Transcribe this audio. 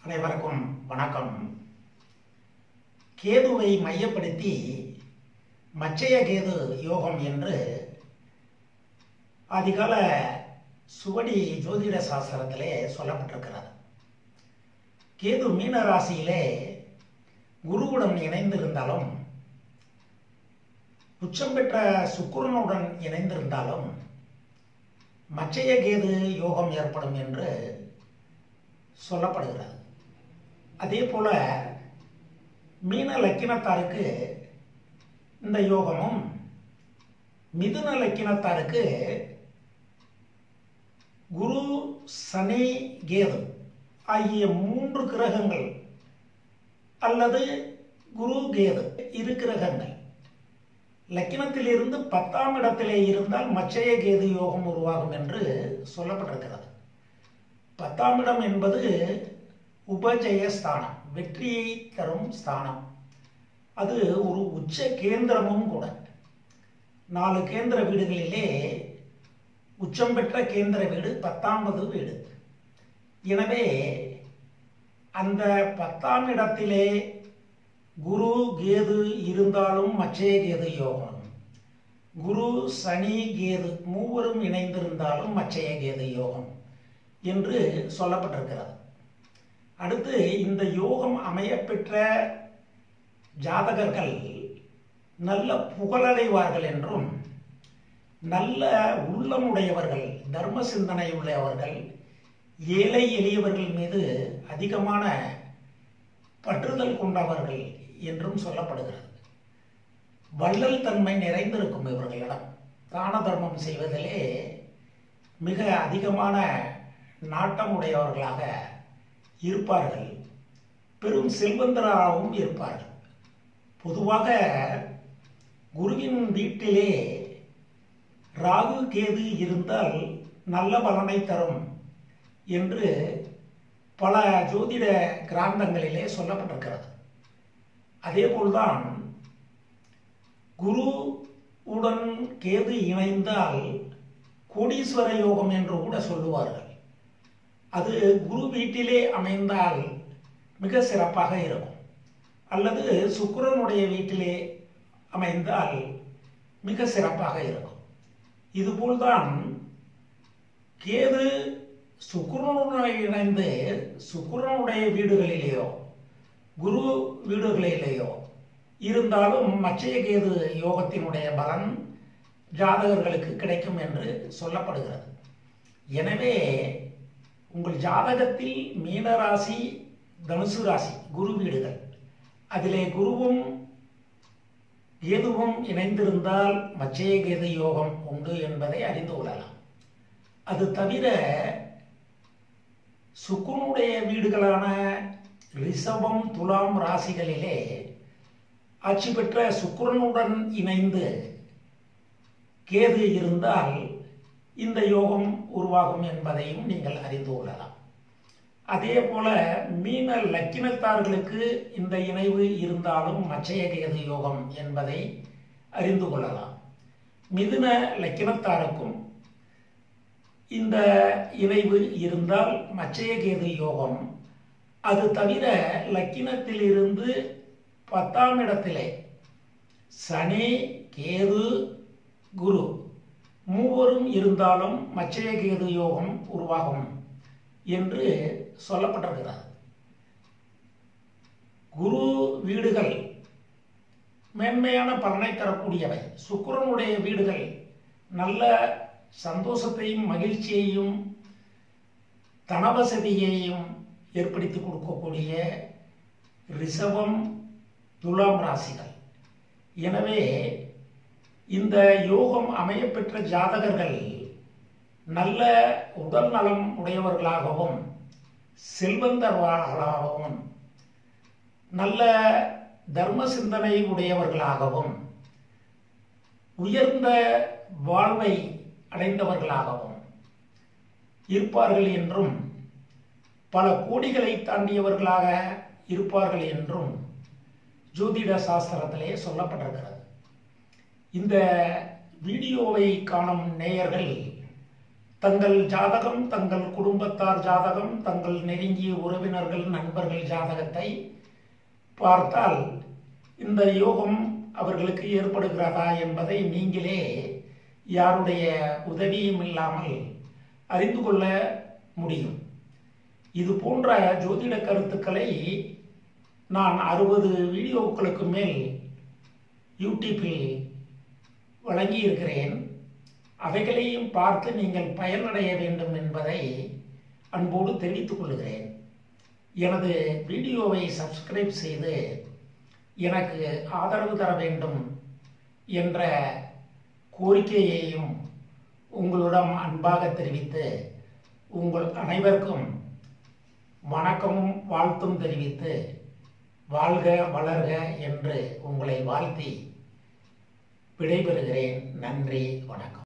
அனைவருக்கும் வணக்கம் கேதுவை மையப்படுத்தி மச்சய கேது யோகம் என்று அதிகால சுவடி ஜோதிட சாஸ்திரத்திலே சொல்லப்பட்டிருக்கிறது கேது மீன ராசியிலே குருவுடன் இணைந்திருந்தாலும் உச்சம் பெற்ற சுக்கிரனுடன் இணைந்திருந்தாலும் மச்சய கேது யோகம் ஏற்படும் என்று சொல்லப்படுகிறது அதே போல மீன லக்கினத்தாருக்கு இந்த யோகமும் மிதுன லக்கினத்தாருக்கு குரு சனி கேது ஆகிய மூன்று கிரகங்கள் அல்லது குரு கேது இரு கிரகங்கள் லக்கினத்திலிருந்து பத்தாம் இடத்திலே இருந்தால் மச்சய கேது யோகம் உருவாகும் என்று சொல்லப்பட்டிருக்கிறது பத்தாம் இடம் என்பது உபஜய ஸ்தானம் வெற்றியை தரும் ஸ்தானம் அது ஒரு உச்ச கேந்திரமும் கூட நாலு கேந்திர வீடுகளிலே உச்சம் பெற்ற கேந்திர வீடு பத்தாம்பது வீடு எனவே அந்த பத்தாம் இடத்திலே குரு கேது இருந்தாலும் மச்சய கேது யோகம் குரு சனி கேது மூவரும் இணைந்திருந்தாலும் மச்சய கேது யோகம் என்று சொல்லப்பட்டிருக்கிறது அடுத்து இந்த யோகம் அமையப்பெற்ற ஜாதகர்கள் நல்ல புகழடைவார்கள் என்றும் நல்ல உள்ளமுடையவர்கள் தர்ம சிந்தனை உள்ளவர்கள் ஏழை எளியவர்கள் மீது அதிகமான பற்றுதல் கொண்டவர்கள் என்றும் சொல்லப்படுகிறது வள்ளல் தன்மை நிறைந்திருக்கும் இவர்களிடம் தான தர்மம் செய்வதிலே மிக அதிகமான நாட்டமுடையவர்களாக இருப்பார்கள் பெரும் செல்வந்தராகவும் இருப்பார்கள் பொதுவாக குருவின் வீட்டிலே ராகு கேது இருந்தால் நல்ல பலனை தரும் என்று பல ஜோதிட கிராந்தங்களிலே சொல்லப்பட்டிருக்கிறது அதேபோல்தான் குரு உடன் கேது இணைந்தால் கோடீஸ்வர யோகம் என்று கூட சொல்லுவார்கள் அது குரு வீட்டிலே அமைந்தால் மிக சிறப்பாக இருக்கும் அல்லது சுக்கிரனுடைய வீட்டிலே அமைந்தால் மிக சிறப்பாக இருக்கும் இதுபோல்தான் கேது சுக்கிரனுடன் இணைந்து சுக்கிரனுடைய வீடுகளிலேயோ குரு வீடுகளிலேயோ இருந்தாலும் மச்சய கேது யோகத்தினுடைய பலன் ஜாதகர்களுக்கு கிடைக்கும் என்று சொல்லப்படுகிறது எனவே உங்கள் ஜாதகத்தில் மீன ராசி தனுசு ராசி குரு வீடுகள் அதிலே குருவும் கேதுவும் இணைந்திருந்தால் மச்சய கேது யோகம் உண்டு என்பதை அறிந்து கொள்ளலாம் அது தவிர சுக்குனுடைய வீடுகளான ரிஷபம் துலாம் ராசிகளிலே ஆட்சி பெற்ற சுக்கிரனுடன் இணைந்து கேது இருந்தால் இந்த யோகம் உருவாகும் என்பதையும் நீங்கள் அறிந்து கொள்ளலாம் அதே போல மீன லக்கினத்தார்களுக்கு இந்த இணைவு இருந்தாலும் மச்சய கேது யோகம் என்பதை அறிந்து கொள்ளலாம் மிதுன லக்கினத்தாருக்கும் இந்த இணைவு இருந்தால் மச்சய கேது யோகம் அது தவிர லக்கினத்திலிருந்து பத்தாம் இடத்திலே சனி கேது குரு மூவரும் இருந்தாலும் மச்சய கேது யோகம் உருவாகும் என்று சொல்லப்பட்டிருக்கிறது குரு வீடுகள் மேன்மையான பலனை தரக்கூடியவை சுக்கிரனுடைய வீடுகள் நல்ல சந்தோஷத்தையும் மகிழ்ச்சியையும் தனவசதியையும் ஏற்படுத்தி கொடுக்கக்கூடிய ரிஷபம் துலாம் ராசிகள் எனவே இந்த யோகம் அமையப்பெற்ற ஜாதகர்கள் நல்ல உடல் நலம் உடையவர்களாகவும் செல்வந்தர்களாகவும் நல்ல தர்ம சிந்தனை உடையவர்களாகவும் உயர்ந்த வாழ்வை அடைந்தவர்களாகவும் இருப்பார்கள் என்றும் பல கோடிகளை தாண்டியவர்களாக இருப்பார்கள் என்றும் ஜோதிட சாஸ்திரத்திலே சொல்லப்பட்டிருக்கிறது இந்த வீடியோவை காணும் நேயர்கள் தங்கள் ஜாதகம் தங்கள் குடும்பத்தார் ஜாதகம் தங்கள் நெருங்கிய உறவினர்கள் நண்பர்கள் ஜாதகத்தை பார்த்தால் இந்த யோகம் அவர்களுக்கு ஏற்படுகிறதா என்பதை நீங்களே யாருடைய உதவியும் இல்லாமல் அறிந்து கொள்ள முடியும் இது போன்ற ஜோதிட கருத்துக்களை நான் அறுபது வீடியோக்களுக்கு மேல் யூடியூப்பில் வழங்கியிருக்கிறேன் அவைகளையும் பார்த்து நீங்கள் பயனடைய வேண்டும் என்பதை அன்போடு தெரிவித்துக் கொள்கிறேன் எனது வீடியோவை சப்ஸ்கிரைப் செய்து எனக்கு ஆதரவு தர வேண்டும் என்ற கோரிக்கையையும் உங்களிடம் அன்பாக தெரிவித்து உங்கள் அனைவருக்கும் வணக்கமும் வாழ்த்தும் தெரிவித்து வாழ்க வளர்க என்று உங்களை வாழ்த்தி விடைபெறுகிறேன் நன்றி வணக்கம்